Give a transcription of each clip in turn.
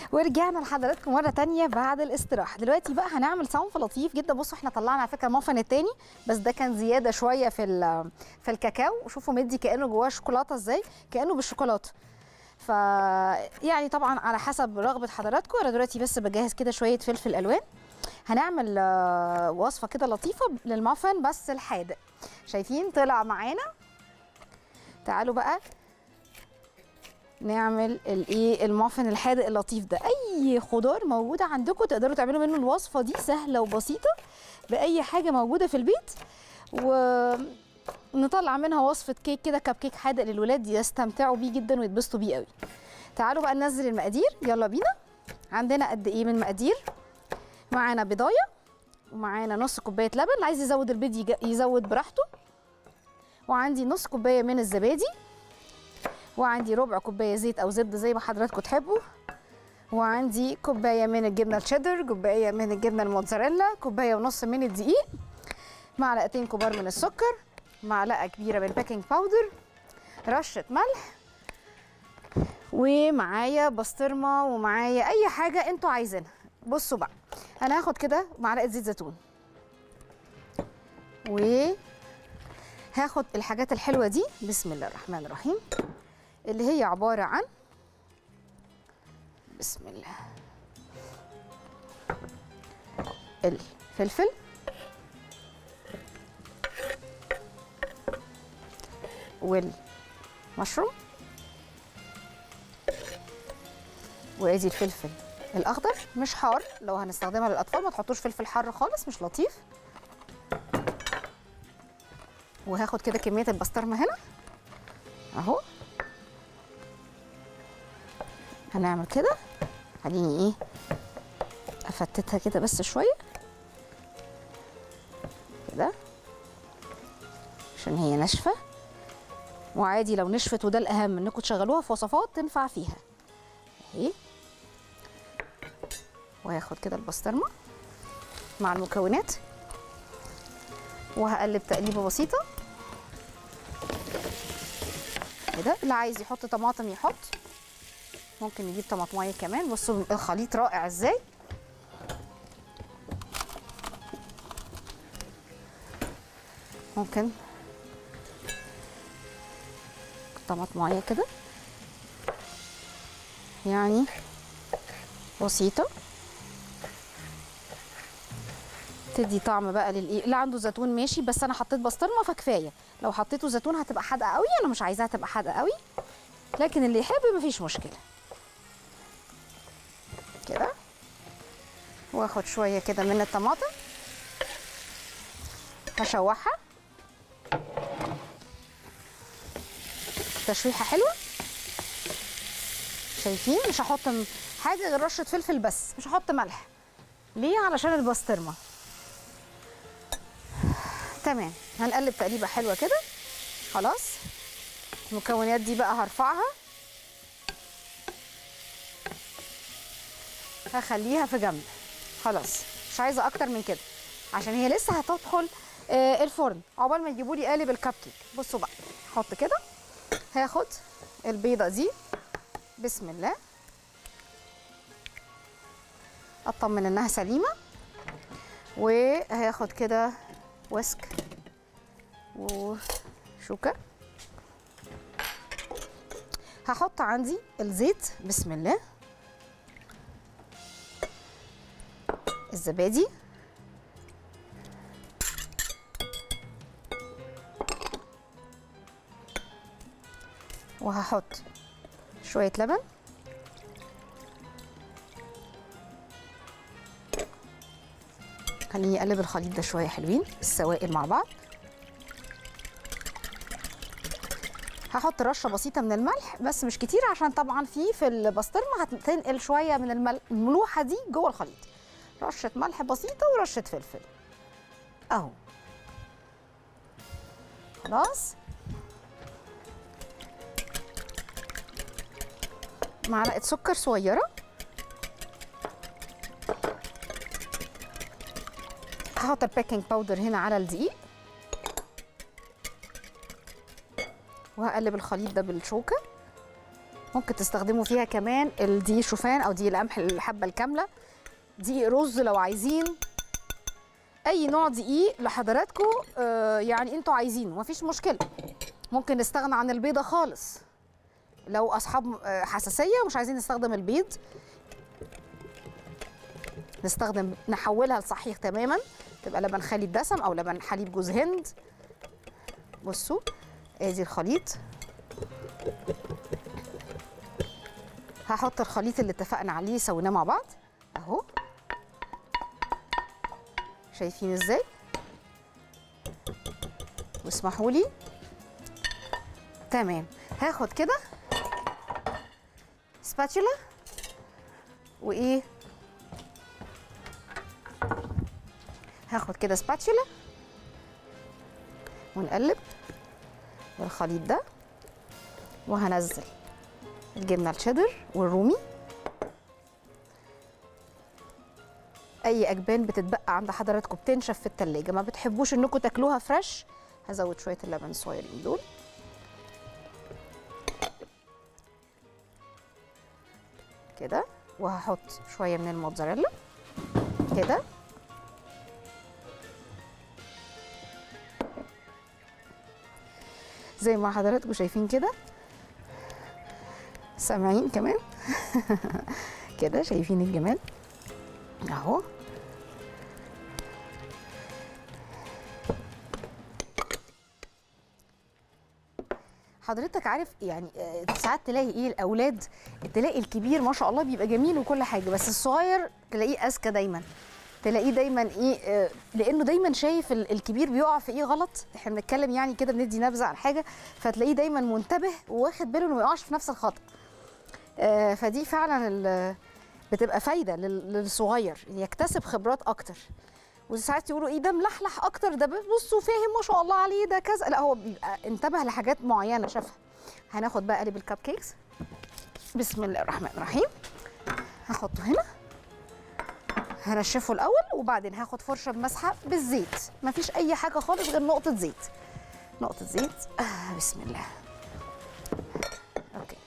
ورجعنا لحضراتكم مره تانية بعد الاستراحه دلوقتي بقى هنعمل صنف لطيف جدا بصوا احنا طلعنا على فكره المافن التاني بس ده كان زياده شويه في ال- في الكاكاو وشوفوا مدي كانه جواه شوكولاته ازاي كانه بالشوكولاته ف يعني طبعا على حسب رغبه حضراتكم انا دلوقتي بس بجهز كده شويه فلفل الوان هنعمل آه، وصفه كده لطيفه للمافن بس الحادق شايفين طلع معانا تعالوا بقى نعمل الايه المافن الحادق اللطيف ده اي خضار موجوده عندكم تقدروا تعملوا منه الوصفه دي سهله وبسيطه باي حاجه موجوده في البيت ونطلع منها وصفه كيك كده كب كيك حادق للولاد يستمتعوا بيه جدا ويتبسطوا بيه قوي تعالوا بقى ننزل المقادير يلا بينا عندنا قد ايه من المقادير معانا بضايه ومعانا نص كوبايه لبن اللي عايز يزود البيض يج- يزود براحته وعندي نص كوبايه من الزبادي وعندي ربع كوبايه زيت او زبده زي ما حضراتكم تحبوا وعندي كوبايه من الجبنه الشيدر كوبايه من الجبنه الموتزاريلا كوبايه ونص من الدقيق معلقتين كبار من السكر معلقه كبيره من البيكنج باودر رشه ملح ومعايا بسطرمه ومعايا اي حاجه انتوا عايزينها بصوا بقى انا هاخد كده معلقه زيت زيتون و هاخد الحاجات الحلوه دي بسم الله الرحمن الرحيم اللي هي عباره عن بسم الله الفلفل والمشروم وادي الفلفل الاخضر مش حار لو هنستخدمها للاطفال ما تحطوش فلفل حار خالص مش لطيف وهاخد كده كميه البسطرمه هنا اهو هنعمل كده خليني ايه افتتها كده بس شويه كده عشان هي ناشفه وعادي لو نشفت وده الاهم انكم تشغلوها في وصفات تنفع فيها اهي وهاخد كده البسطرمه مع المكونات وهقلب تقليبه بسيطه كده اللي عايز يحط طماطم يحط ممكن نجيب طماطمايه كمان بصوا الخليط رائع ازاي ممكن طماطمايه كده يعني بسيطه تدي طعم بقى للايه اللي عنده زيتون ماشي بس انا حطيت بسطرمه فكفايه لو حطيته زيتون هتبقى حادقه قوي انا مش عايزاها تبقى حادقه قوي لكن اللي يحب مفيش مشكله كده واخد شويه كده من الطماطم هشوحها تشويحه حلوه شايفين مش هحط م- حاجه غير رشه فلفل بس مش هحط ملح ليه علشان البسطرمه تمام هنقلب تقليبه حلوه كده خلاص المكونات دي بقى هرفعها هخليها في جنب خلاص مش عايزه اكتر من كده عشان هي لسه هتدخل آه الفرن عقبال ما يجيبوا لي قالب الكب كيك بصوا بقى احط كده هاخد البيضه دي بسم الله اطمن انها سليمه وهاخد كده وسك وشوكه هحط عندي الزيت بسم الله الزبادي وهحط شويه لبن خليني اقلب الخليط ده شويه حلوين السوائل مع بعض هحط رشه بسيطه من الملح بس مش كتير عشان طبعا في في البسطرمه هتنقل شويه من المل- الملوحه دي جوه الخليط رشه ملح بسيطه ورشه فلفل اهو خلاص معلقه سكر صغيره هحط البيكنج باودر هنا على الدقيق وهقلب الخليط ده بالشوكه ممكن تستخدموا فيها كمان الدقيق شوفان او دقيق القمح الحبه الكامله دقيق رز لو عايزين اي نوع دقيق لحضراتكم آه يعني انتوا عايزينه مفيش مشكله ممكن نستغنى عن البيضه خالص لو اصحاب آه، حساسيه ومش عايزين نستخدم البيض نستخدم نحولها لصحيح تماما تبقى لبن خالي الدسم او لبن حليب جوز هند بصوا ادي الخليط هحط الخليط اللي اتفقنا عليه سويناه مع بعض اهو شايفين ازاي واسمحوا لي تمام هاخد كده سباتشولا وايه هاخد كده سباتشولا ونقلب بالخليط ده وهنزل الجبنه الشيدر والرومي اي اجبان بتتبقى عند حضراتكم بتنشف في التلاجة ما بتحبوش انكم تاكلوها فريش هزود شويه اللبن الصغيرين دول كده وهحط شويه من الموتزاريلا كده زي ما حضراتكم شايفين كده سامعين كمان كده شايفين الجمال اهو حضرتك عارف يعني آه، ساعات تلاقي ايه الاولاد تلاقي الكبير ما شاء الله بيبقى جميل وكل حاجه بس الصغير تلاقيه اذكى دايما تلاقيه دايما ايه آه، لانه دايما شايف ال- الكبير بيقع في ايه غلط احنا بنتكلم يعني كده بندي نبذه عن حاجه فتلاقيه دايما منتبه واخد باله انه ما يقعش في نفس الخطا آه، فدي فعلا ال- بتبقى فايده لل- للصغير يكتسب خبرات اكتر وساعات يقولوا ايه ده ملحلح اكتر ده بصوا فاهم ما شاء الله عليه ده كذا لا هو بيبقى انتبه لحاجات معينه شافها هناخد بقى قالب الكب كيكس بسم الله الرحمن الرحيم هحطه هنا هنشفه الاول وبعدين هاخد فرشه بمسحه بالزيت مفيش اي حاجه خالص غير نقطه زيت نقطه زيت آه بسم الله اوكي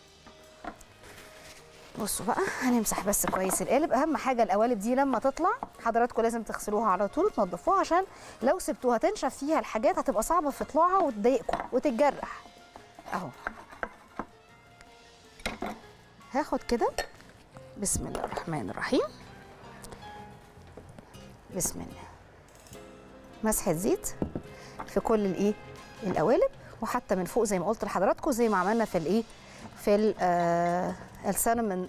بصوا بقى هنمسح بس كويس القالب اهم حاجه القوالب دي لما تطلع حضراتكم لازم تغسلوها على طول وتنضفوها عشان لو سبتوها تنشف فيها الحاجات هتبقى صعبه في طلوعها وتضايقكم وتتجرح اهو هاخد كده بسم الله الرحمن الرحيم بسم الله مسحه زيت في كل الايه القوالب وحتى من فوق زي ما قلت لحضراتكم زي ما عملنا في الايه في ال- آه السينامون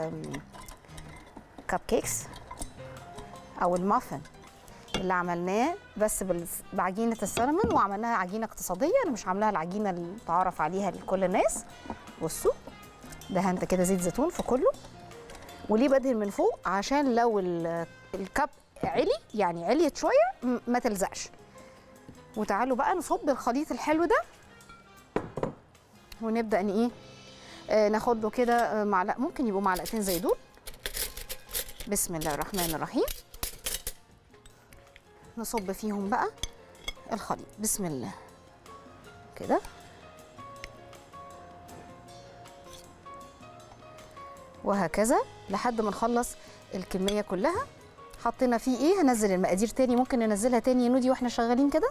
كاب كيكس او المافن اللي عملناه بس بال- بعجينه السينامون وعملناها عجينه اقتصاديه انا مش عاملاها العجينه اللي تعرف عليها لكل الناس بصوا دهنت كده زيت زيتون في كله وليه بدهن من فوق عشان لو ال- الكب علي يعني عليت شويه م- ما تلزقش وتعالوا بقى نصب الخليط الحلو ده ونبدا ان ايه آه ناخد له كده آه، معلقه ممكن يبقوا معلقتين زي دول بسم الله الرحمن الرحيم نصب فيهم بقى الخليط بسم الله كده وهكذا لحد ما نخلص الكميه كلها حطينا فيه ايه هنزل المقادير تاني ممكن ننزلها تاني يا نودي واحنا شغالين كده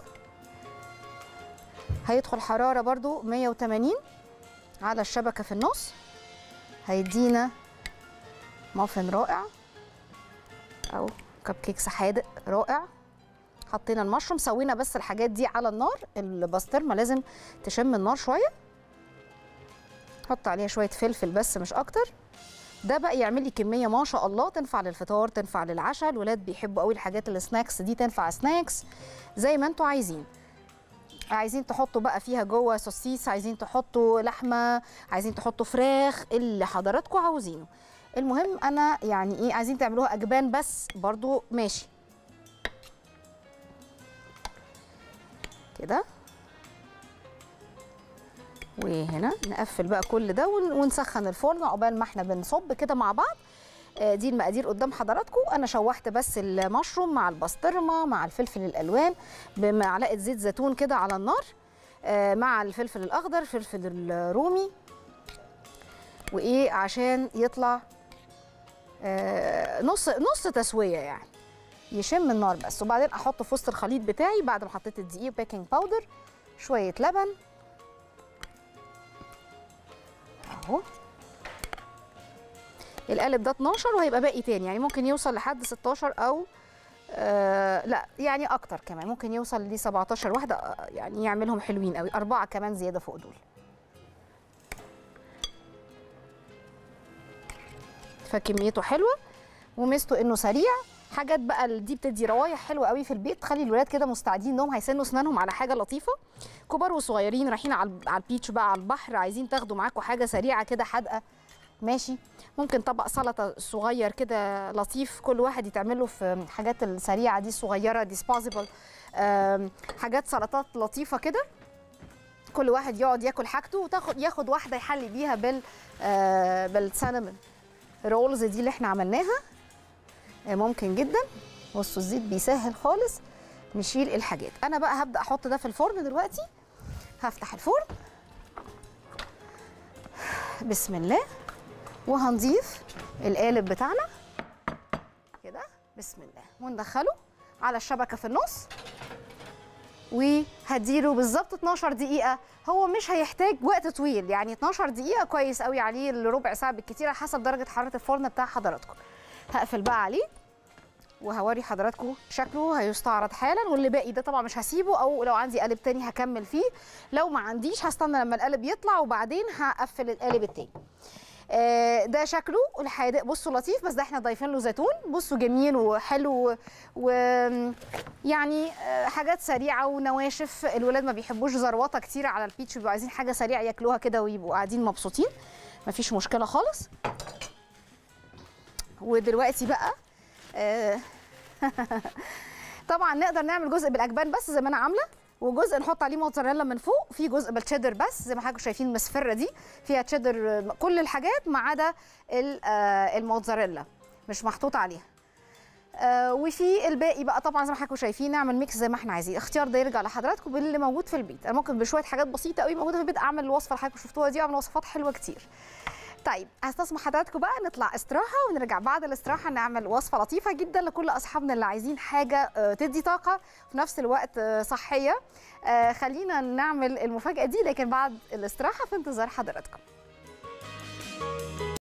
هيدخل حراره برضو 180 على الشبكه في النص هيدينا مافن رائع او كب كيكس حادق رائع حطينا المشروم سوينا بس الحاجات دي على النار البسطرمه لازم تشم النار شويه حط عليها شويه فلفل بس مش اكتر ده بقى يعمل لي كميه ما شاء الله تنفع للفطار تنفع للعشاء الولاد بيحبوا قوي الحاجات السناكس دي تنفع سناكس زي ما انتوا عايزين عايزين تحطوا بقى فيها جوه سوسيس عايزين تحطوا لحمه عايزين تحطوا فراخ اللي حضراتكم عاوزينه المهم انا يعني ايه عايزين تعملوها اجبان بس برضو ماشي كده وهنا نقفل بقى كل ده ون- ونسخن الفرن عقبال ما احنا بنصب كده مع بعض آه، دي المقادير قدام حضراتكم انا شوحت بس المشروم مع البسطرمه مع الفلفل الالوان بمعلقه زيت زيتون كده على النار آه، مع الفلفل الاخضر فلفل الرومي وايه عشان يطلع آه نص نص تسويه يعني يشم النار بس وبعدين احطه في وسط الخليط بتاعي بعد ما حطيت الدقيق وبيكنج باودر شويه لبن اهو القالب ده 12 وهيبقى باقي تاني يعني ممكن يوصل لحد 16 او آه لا يعني اكتر كمان ممكن يوصل ل 17 واحده آه، يعني يعملهم حلوين قوي اربعه كمان زياده فوق دول فكميته حلوه وميزته انه سريع حاجات بقى ال- دي بتدي روايح حلوه قوي في البيت تخلي الولاد كده مستعدين انهم هيسنوا اسنانهم على حاجه لطيفه كبار وصغيرين رايحين على على البيتش بقى على البحر عايزين تاخدوا معاكم حاجه سريعه كده حادقه ماشي ممكن طبق سلطه صغير كده لطيف كل واحد يتعمله في الحاجات السريعه دي الصغيره ديسبوزبل حاجات سلطات لطيفه كده كل واحد يقعد ياكل حاجته وتاخد ياخد واحده يحلي بيها بال آه، بالسينامون رولز دي اللي احنا عملناها آه، ممكن جدا بصوا الزيت بيسهل خالص نشيل الحاجات انا بقى هبدا احط ده في الفرن دلوقتي هفتح الفرن بسم الله وهنضيف القالب بتاعنا كده بسم الله وندخله على الشبكه في النص وهديله بالظبط 12 دقيقة هو مش هيحتاج وقت طويل يعني 12 دقيقة كويس قوي عليه لربع ساعة بالكتير على حسب درجة حرارة الفرن بتاع حضراتكم هقفل بقى عليه وهوري حضراتكم شكله هيستعرض حالا واللي باقي ده طبعا مش هسيبه او لو عندي قالب تاني هكمل فيه لو ما عنديش هستنى لما القالب يطلع وبعدين هقفل القالب التاني آه، ده شكله الحادق بصوا لطيف بس ده احنا ضايفين له زيتون بصوا جميل وحلو ويعني حاجات سريعه ونواشف الولاد ما بيحبوش زروطه كتير على البيتش بيبقوا عايزين حاجه سريعه ياكلوها كده ويبقوا قاعدين مبسوطين مفيش مشكله خالص ودلوقتي بقى آه، طبعا نقدر نعمل جزء بالاجبان بس زي ما انا عامله وجزء نحط عليه موتزاريلا من فوق في جزء بالتشيدر بس زي ما حضراتكم شايفين المسفره دي فيها تشيدر آه، كل الحاجات ما عدا ال- آه، الموتزاريلا مش محطوط عليها آه، وفي الباقي بقى طبعا زي ما حضراتكم شايفين نعمل ميكس زي ما احنا عايزين اختيار ده يرجع لحضراتكم باللي موجود في البيت انا ممكن بشويه حاجات بسيطه قوي موجوده في البيت اعمل الوصفه اللي حضراتكم شفتوها دي واعمل وصفات حلوه كتير طيب هستسمح حضراتكم بقى نطلع استراحه ونرجع بعد الاستراحه نعمل وصفه لطيفه جدا لكل اصحابنا اللي عايزين حاجه آه، تدي طاقه وفي نفس الوقت آه، صحيه آه، خلينا نعمل المفاجاه دي لكن بعد الاستراحه في انتظار حضراتكم